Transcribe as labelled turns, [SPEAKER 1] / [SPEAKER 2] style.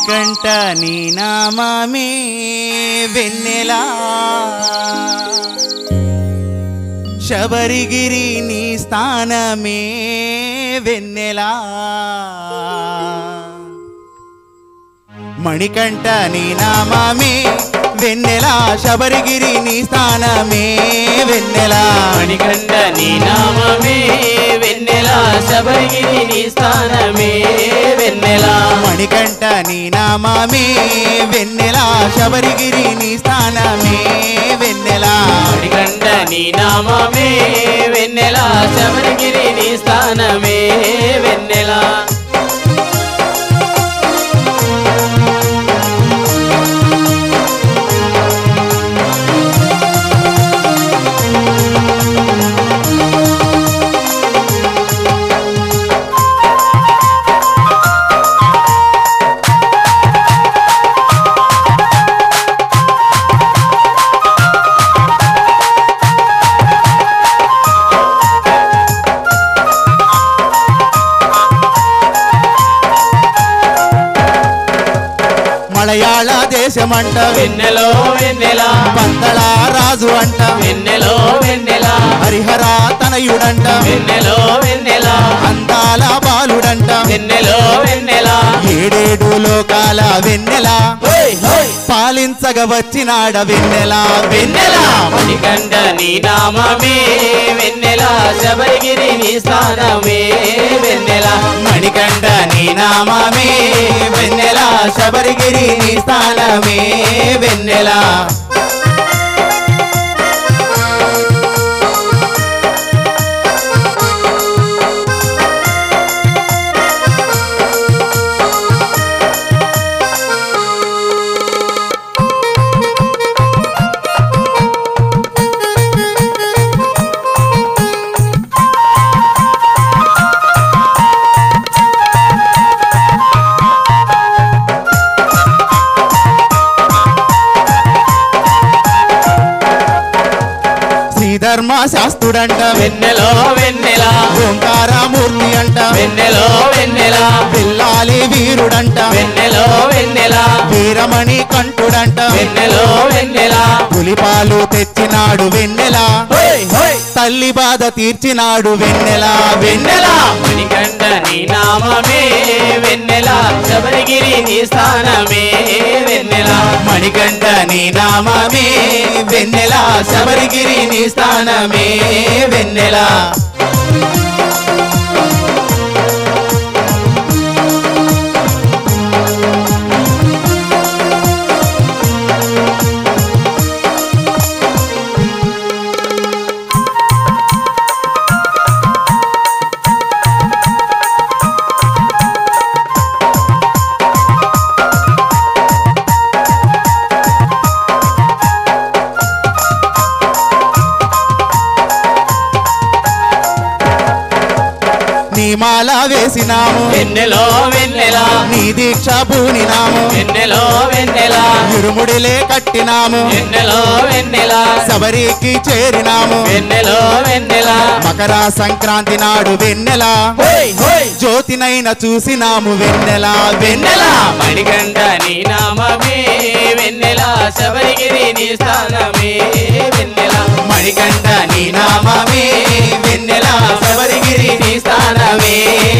[SPEAKER 1] మణికంఠ నీ నామమే వెన్నెలా శబరిగిరి నీ స్థానమే వెన్నెలా మణికంఠ నీ నామమే వెన్నెలా శబరిగిరి నీ స్థానమే వెన్నెలా
[SPEAKER 2] మణికంఠ నీ నామమే వెన్నెల శబరిగిరి నీ స్థానమే వెన్నెల
[SPEAKER 1] మణికంఠ నీ నామమే వెన్నెలా శబరిగిరి నీ స్థానమే వెన్నెలా
[SPEAKER 2] మణికంఠ నీ నామమే వెన్నెల శబరిగిరి నీ స్థానమే వెన్నెల
[SPEAKER 1] మలయాళ దేశమంట
[SPEAKER 2] వెన్నెలో వెన్నెల
[SPEAKER 1] పంతళ రాజు అంట
[SPEAKER 2] వెన్నెలో వెన్నెల
[SPEAKER 1] హరిహర తనయుడంట
[SPEAKER 2] వెన్నెలో వెన్నెల
[SPEAKER 1] అందాల బాలుడంట
[SPEAKER 2] వెన్నెలో వెన్నెల
[SPEAKER 1] ఏడేడు లోకాల వెన్నెల
[SPEAKER 2] హోయ్ హోయ్
[SPEAKER 1] పాలించగ వచ్చినాడ వెన్నెల వెన్నెల
[SPEAKER 2] మణికంఠ నీ నామమే వెన్నెల శబరిగిరి నీ స్థానమే వెన్నెల
[SPEAKER 1] మణికంఠ నీ నామమే వెన్నెల శబరిగిరి నీ స్థానమే వెన్నెల శ్రీధర్మ శాస్త్రుడంట
[SPEAKER 2] వెన్నెలో వెన్నెల
[SPEAKER 1] ఓంకారమూర్తి అంట
[SPEAKER 2] వెన్నెలో వెన్నెల
[SPEAKER 1] పిల్లాలి వీరుడంట
[SPEAKER 2] వెన్నెలో వెన్నెల
[SPEAKER 1] వీరమణి కంఠుడంట
[SPEAKER 2] వెన్నెలో వెన్నెల
[SPEAKER 1] పులిపాలు తెచ్చినాడు వెన్నెల
[SPEAKER 2] హోయ్ హోయ్
[SPEAKER 1] తల్లి బాధ తీర్చినాడు వెన్నెల వెన్నెల
[SPEAKER 2] మణికంఠ నీ నామమే వెన్నెల శబరిగిరి నీ స్థానమే వెన్నెల
[SPEAKER 1] మణికంఠ నీ నామమే వెన్నెల శబరిగిరి నీ స్థానమే వెన్నెల నీ మాల వేసినాము
[SPEAKER 2] వెన్నెలో వెన్నెల
[SPEAKER 1] నీ దీక్ష పూనినాము
[SPEAKER 2] వెన్నెలో వెన్నెల
[SPEAKER 1] ఇరుముడిలే కట్టినాము
[SPEAKER 2] వెన్నెలో వెన్నెల
[SPEAKER 1] శబరికి చేరినాము
[SPEAKER 2] వెన్నెలో వెన్నెల
[SPEAKER 1] మకర సంక్రాంతి నాడు వెన్నెల
[SPEAKER 2] హోయ్ హోయ్
[SPEAKER 1] జ్యోతినైన చూసినాము వెన్నెల వెన్నెల
[SPEAKER 2] మణికంఠ నీ నామమే వెన్నెల శబరిగిరి నీ స్థానమే వెన్నెల
[SPEAKER 1] మణికంఠ నీ నామమే వెన్నెల శబరిగిరి నీ స్థానమే